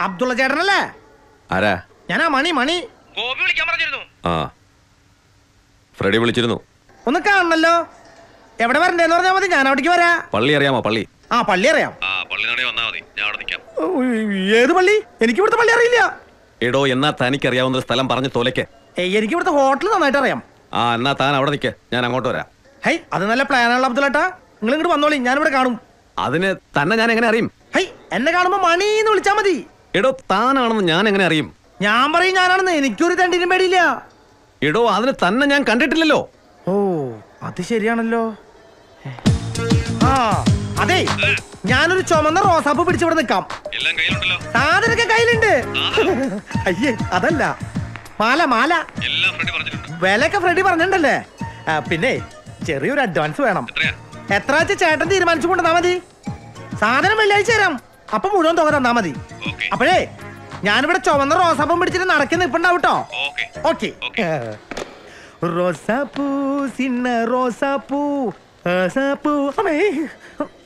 അബ്ദുള്ള ചേട്ടനല്ലേ ആരാ ഞാനാ മണി മണി ഗോപി വിളിക്കാൻ പറഞ്ഞിരുന്നു ആ ഫ്രെഡി വിളിച്ചിരുന്നു ഒന്ന് കാണണല്ലോ എവിടെ വരണ്ടേന്ന് പറഞ്ഞാൽ മതി ഞാൻ അവിടേക്ക് വരാ പള്ളി അറിയാമോ പള്ളി ആ പള്ളി അറിയാം ആ പള്ളി നടേ വന്നാ മതി ഞാൻ അവിടെ നിൽക്കാം ഉയ്, ഏത് പള്ളി എനിക്ക് ഇവിടുത്തെ പള്ളി അറിയില്ല എടോ എന്നാ തനിക്ക് അറിയാവുന്ന ഒരു സ്ഥലം പറഞ്ഞ് തോലയ്ക്ക് ഏയ് എനിക്ക് ഇവിടുത്തെ ഹോട്ടൽ നന്നായിട്ട് അറിയാം ആ എന്നാ താൻ അവിടെ നിൽക്ക് ഞാൻ അങ്ങോട്ട് വരാം ഹൈ അത് നല്ല പ്ലാനാണല്ലോ അബ്ദുള്ളേട്ടാ നിങ്ങൾ ഇങ്ങോട്ട് വന്നോളി ഞാനിവിടെ കാണും അതിന് തന്നെ ഞാൻ എങ്ങനെ അറിയും ഹൈ എന്നെ കാണുമ്പോ മണി എന്ന് വിളിച്ചാ മതി എടോ താനാണെന്ന് ഞാൻ എങ്ങനെ അറിയും ഞാൻ പറയും ഞാനാണെന്ന് എനിക്കൊരു തണ്ടിനും പേടിയില്ല എടോ അതിന് തന്നെ ഞാൻ കണ്ടിട്ടില്ലല്ലോ ഓ അത് ശരിയാണല്ലോ ആ അതെ ഞാനൊരു ചുമന്ന റോസാപ്പ് പിടിച്ചിവിടെ നിൽക്കാം എല്ലാം കയ്യിലുണ്ടല്ലോ സാധനൊക്കെ കയ്യിലുണ്ട് അയ്യേ അതല്ല മാല മാല എല്ലാം ഫ്രെഡി പറഞ്ഞിട്ടുണ്ട് വിലയൊക്കെ ഫ്രെഡി പറഞ്ഞിട്ടുണ്ടല്ലേ ആ, പിന്നെ ചെറിയൊരു അഡ്വാൻസ് വേണം എത്ര വെച്ച് ചേട്ടൻ തീരുമാനിച്ചു കൊണ്ടുവന്നാ മതി സാധനം വെള്ളിയാഴ്ച തരാം അപ്പൊ മുഴുവൻ തുക തന്നാ മതി അപ്പോഴേ ഞാനിവിടെ ചുവന്ന റോസാപ്പം പിടിച്ചിട്ട് നടക്കി നിൽപ്പുണ്ടാവും കേട്ടോ ഓക്കെ റോസാപ്പൂ സിന്ന റോസാപ്പൂ റോസാപ്പൂ അമ്മേ